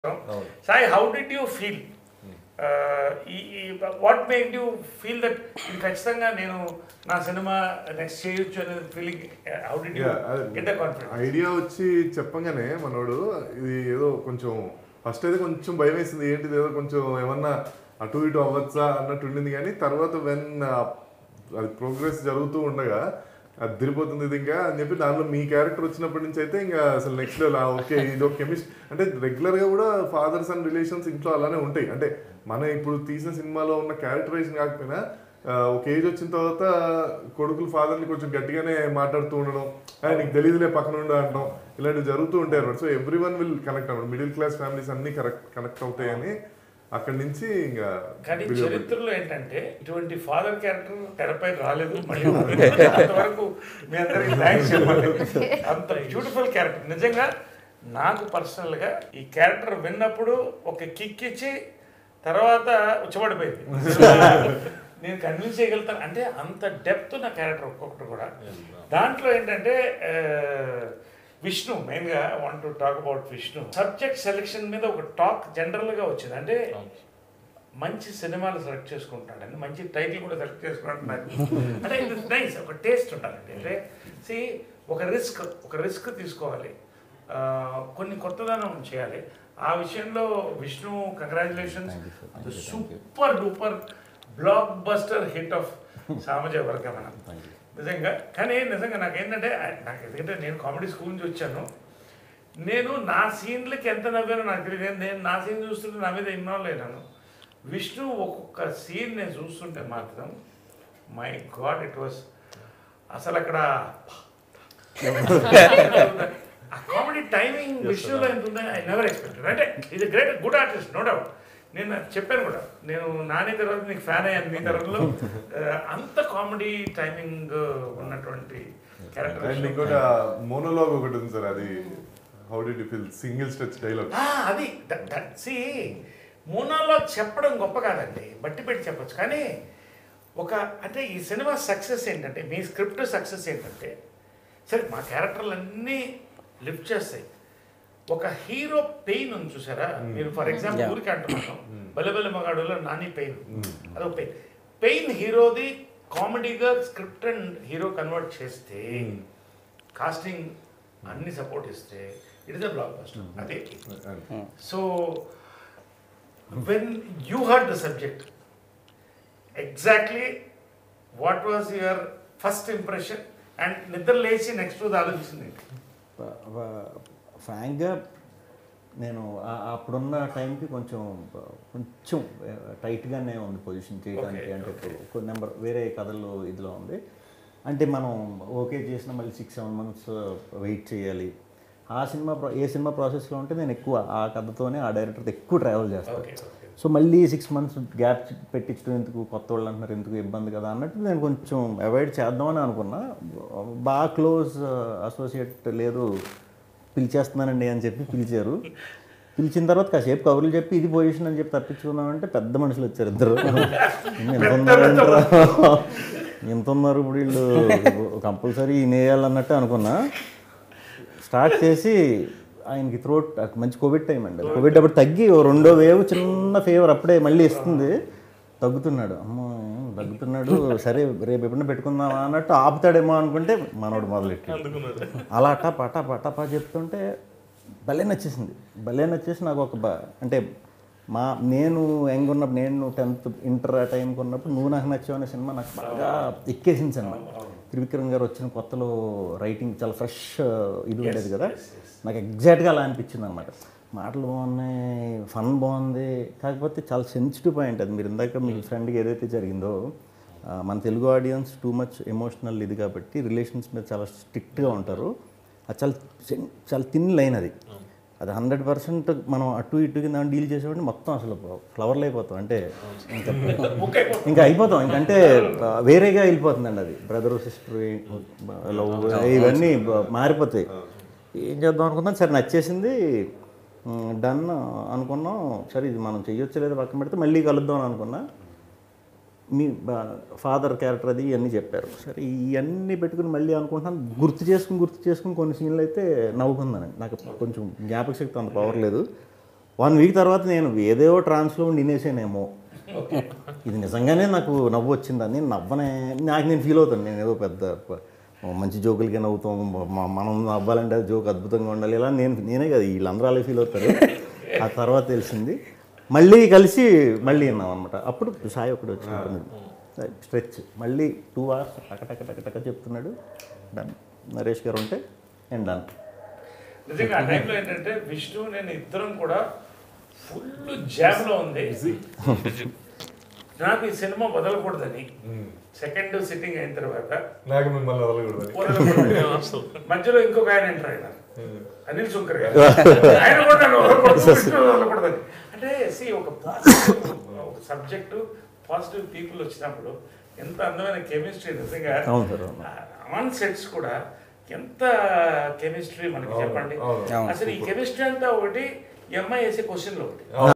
Sai how did you feel ఈ what make you feel that ఖచ్చితంగా నేను నా సినిమా నెక్స్ట్ చేయొచ్చు అనేది feeling how did you get the confidence idea వచ్చి చెప్పగానే మనోడు ఇది ఏదో కొంచెం ఫస్ట్ అయితే కొంచెం భయం వేసింది ఏంటిది ఏదో కొంచెం ఏమన్నా అటు ఇటు అవ్వచ్చా అన్నట్టు ఉండింది కానీ తర్వాత వెన్ అది ప్రోగ్రెస్ జరుగుతూ ఉండగా అది తిరిగిపోతుంది ఇది ఇంకా అని చెప్పి దానిలో మీ క్యారెక్టర్ వచ్చినప్పటి నుంచి అయితే ఇంకా అసలు నెక్స్ట్ లెవెల్ ఓకే ఇది ఒక కెమిస్ట్ అంటే రెగ్యులర్ గా కూడా ఫాదర్స్ అండ్ రిలేషన్స్ ఇంట్లో అలానే ఉంటాయి అంటే మన ఇప్పుడు తీసిన సినిమాలో ఉన్న క్యారెక్టరైజేషన్ కాకపోయినా ఆ, ఒక ఏజ్ వచ్చిన తర్వాత కొడుకులు ఫాదర్ని కొంచెం గట్టిగానే మాట్లాడుతూ ఉండడం "ఆ, నీకు తెలియదులే పక్కన ఉండ అనడం ఇలాంటివి జరుగుతూ ఉంటాయి అనమాట so every one will connect అన్నమాట మిడిల్ క్లాస్ ఫ్యామిలీస్ అన్ని కరెక్ట్ కనెక్ట్ అవుతాయని అక్కడి నుంచి ఇంకా కానీ video చరిత్రలో ఏంటంటే ఇటువంటి ఫాదర్ క్యారెక్టర్ తెరపై రాలేదు మళ్ళీ అంతవరకు మీ అందరికి థ్యాంక్స్ చెప్పాలి అంత బ్యూటిఫుల్ క్యారెక్టర్ నిజంగా నాకు పర్సనల్గా ఈ క్యారెక్టర్ విన్నప్పుడు ఒక కిక్ ఇచ్చి తర్వాత ఉచ్చబడిపోయింది నేను కన్విన్స్ చేయగలుగుతాను అంటే అంత డెప్త్ నా క్యారెక్టర్ ఒక్కొక్కటి కూడా దాంట్లో ఏంటంటే ఆ, విష్ణు మెయిన్గా want to talk about Vishnu subject selection మీద ఒక టాక్ జనరల్గా వచ్చింది అంటే మంచి సినిమాలు సెలెక్ట్ చేసుకుంటాడండి మంచి టైటిల్ కూడా సెలెక్ట్ చేసుకుంటున్నాడు అంటే ఇది నైస్ ఒక టేస్ట్ ఉండాలండి అంటే సి ఒక రిస్క్ ఒక రిస్క్ తీసుకోవాలి ఆ, కొన్ని కొత్తదనం చేయాలి ఆ విషయంలో Vishnu congratulations super duper blockbuster hit of Samajavaragamana నిజంగా కానీ నిజంగా నాకేంటంటే నాకు ఎందుకంటే నేను కామెడీ స్కూల్ నుంచి వచ్చాను నేను నా సీన్లకి ఎంత నవ్వానో నాకు తెలియదు నేను నా సీన్ చూస్తుంటే నా మీద ఇన్వాల్వ్ అయినాను విష్ణు ఒక్కొక్క సీన్ నేను చూస్తుంటే మాత్రం మై గాడ్ ఇట్ వాస్ అసలు అక్కడ ఆ కామెడీ టైమింగ్ విష్ణులో ఎంత ఉందని ఐ నెవర్ ఎక్స్పెక్టెడ్ అంటే ఇది great good artist no doubt నేను చెప్పాను కూడా నేను నాని తర్వాత నీకు ఫ్యాన్ అయ్యాను మీ తరంలో అంత కామెడీ టైమింగ్ ఉన్నటువంటి అండ్ క్యారెక్టర్ ఇంకోటి మోనోలాగ్ ఒకటి ఉంది సార్ అది how did you feel single stretch dialogue ఆ, అది సి మూనాలో చెప్పడం గొప్ప కాదండి బట్టి పెట్టి చెప్పొచ్చు కానీ ఒక అంటే ఈ సినిమా సక్సెస్ ఏంటంటే మీ స్క్రిప్ట్ సక్సెస్ ఏంటంటే సరే మా క్యారెక్టర్లు అన్నీ లిఫ్ట్ చేస్తాయి ఒక హీరో పెయిన్ ఉంది చూసారా మీరు ఫర్ ఎగ్జాంపుల్ Yeah. ఊరికి అంటున్నాను బలబల మగాడులో నాని పెయిన్ అదొక పెయిన్ పెయిన్ హీరోది కామెడీగా స్క్రిప్ట్ అండ్ హీరో కన్వర్ట్ చేస్తే కాస్టింగ్ అన్ని సపోర్ట్ ఇస్తే it is a blockbuster అదే so when you heard the subject exactly what was your first impression and నిద్ర లేచి నెక్స్ట్ రోజు ఆలోచించింది ఫ్రాంక్గా నేను ఆ- అప్పుడున్న టైంకి కొంచెం కొంచెం టైట్గానే ఉంది పొజిషన్ చేయడానికి Okay, అంటే okay. కొన్ని నెంబర్ వేరే కథలు ఇదిలో ఉంది అంటే మనం ఓకే చేసిన మళ్ళీ సిక్స్ సెవెన్ మంత్స్ వెయిట్ చేయాలి ఆ సినిమా ప్రా- ఏ సినిమా ప్రాసెస్లో ఉంటే నేను ఎక్కువ ఆ కథతోనే ఆ డైరెక్టర్తో ఎక్కువ ట్రావెల్ చేస్తాను ఓకే ఓకే సో మళ్ళీ సిక్స్ మంత్స్ గ్యాప్ పెట్టించడం ఎందుకు కొత్త వాళ్ళు అంటున్నారు ఎందుకు ఇబ్బంది కదా అన్నట్టు నేను కొంచెం అవాయిడ్ చేద్దామని అనుకున్నా బాగా క్లోజ్ అసోసియేట్ లేదు పిలిచేస్తున్నానండి అని చెప్పి పిలిచారు పిలిచిన తర్వాత కాసేపు కబుర్లు చెప్పి ఇది పొజిషన్ అని చెప్పి తప్పించుకుందామంటే పెద్ద మనుషులు వచ్చారు ఇద్దరు ఎంత ఉన్నారు ఏంట్రా? ఎంత ఉన్నారు ఇప్పుడు వీళ్ళు కంపల్సరీ నేయాలన్నట్టు అనుకున్నా స్టార్ట్ చేసి ఆయనకి థ్రోట్ మంచి కోవిడ్ టైం అండి కోవిడ్ అప్పుడు తగ్గి ఓ రెండో వేవ్ చిన్న ఫీవర్ అప్పుడే మళ్ళీ ఇస్తుంది తగ్గుతున్నాడు అమ్మో ఏం తగ్గుతున్నాడు సరే రేపు ఎప్పుడైనా పెట్టుకుందామా అన్నట్టు ఆపుతాడేమో అనుకుంటే మనోడు మొదలెట్టి అలా టపా టపా టపా చెప్తుంటే భలే నచ్చేసింది భలే నచ్చేసి నాకు ఒక బ- అంటే మా నేను యంగ్ ఉన్నప్పుడు నేను టెన్త్ ఇంటర్ ఆ టైంకి ఉన్నప్పుడు నువ్వు నాకు నచ్చావు అనే సినిమా నాకు బాగా ఎక్కేసింది సినిమా త్రివిక్రమ్ గారు వచ్చిన కొత్తలో రైటింగ్ చాలా ఫ్రెష్ ఇది ఉండేది కదా నాకు ఎగ్జాక్ట్గా అలా అనిపించింది అనమాట మాటలు బాగున్నాయి ఫన్ బాగుంది కాకపోతే చాలా సెన్సిటివ్ పాయింట్ అది మీరు ఇందాక మీ ఫ్రెండ్కి ఏదైతే జరిగిందో ఆ, మన Telugu audience too much emotional ఇది కాబట్టి రిలేషన్స్ మీద చాలా స్ట్రిక్ట్గా ఉంటారు అది చాలా sen- చాలా థిన్ లైన్ అది అది హండ్రెడ్ పర్సెంట్ మనం అటు ఇటు కింద డీల్ చేసేవాడిని మొత్తం అసలు ఫ్లవర్లు అయిపోతాం అంటే ఇంకా బుక్ అయిపోతుంది ఇంకా అయిపోతాం ఇంకంటే ఆ, వేరేగా వెళ్ళిపోతుందండి అది బ్రదర్ సిస్టర్ లవ్ ఇవన్నీ బ- మారిపోతాయి ఏం చేద్దాం అనుకున్నాం సరే నచ్చేసింది డన్ అనుకున్నాం సరే ఇది మనం చెయ్యొచ్చు లేదా పక్కన పెడితే మళ్ళీ కలుద్దాం అని అనుకున్నా మీ ఫాదర్ క్యారెక్టర్ అది ఇవన్నీ చెప్పారు సరే ఇవన్నీ పెట్టుకుని మళ్ళీ అనుకుంటున్నాను గుర్తు చేసుకుని గుర్తు చేసుకుని కొన్ని సీన్లు అయితే నవ్వుకున్నాను నాకు కొంచెం జ్ఞాపక శక్తి అంత పవర్ లేదు వన్ వీక్ తర్వాత నేను ఏదో ట్రాన్స్లో ఉండి వినేసానేమో ఇది నిజంగానే నాకు నవ్వు వచ్చిందని నవ్వనే నాకు నేను ఫీల్ అవుతాను నేను ఏదో పెద్ద ప- మంచి జోకులకి నవ్వుతాం మ- మనం నవ్వాలంటే అది జోక్ అద్భుతంగా ఉండాలి ఇలా నేను నేనే కదా వీళ్ళందరూ అలా ఫీల్ అవుతారు ఆ తర్వాత తెలిసింది మళ్ళీ కలిసి మళ్ళీ విన్నాం అనమాట అప్పుడు సాయి ఒకటి వచ్చి స్ట్రెచ్ మళ్ళీ టూ అవర్స్ టక టక టక టక చెప్తున్నాడు డన్ నరేష్ గారు ఉంటే అండ్ డన్ నిజంగా ఆ టైంలో ఏంటంటే విష్ణు నేను ఇద్దరం కూడా ఫుల్ జామ్లో ఉంది నాకు ఈ సినిమా వదలకూడదని సెకండ్ సిట్టింగ్ అయిన తర్వాత నాకు మిమ్మల్ని వదలకూడదు వదలకూడదు మధ్యలో ఇంకొక ఆయన ఎంటర్ అయినారు అనిల్ శంకర్ గారు ఆయన కూడా నన్ను వదలకూడదు విష్ణు వదలకూడదని అంటే సి ఒక పాజిటివ్ ఒక సబ్జెక్టు పాజిటివ్ పీపుల్ వచ్చినప్పుడు ఎంత అందమైన కెమిస్ట్రీ నిజంగా అవును సార్, అవును. ఆన్ సెట్స్ కూడా ఎంత కెమిస్ట్రీ మనకి చెప్పండి అవును. అసలు ఈ కెమిస్ట్రీ అంతా ఒకటి ఈ అమ్మాయి వేసే క్వశ్చన్లు ఒకటి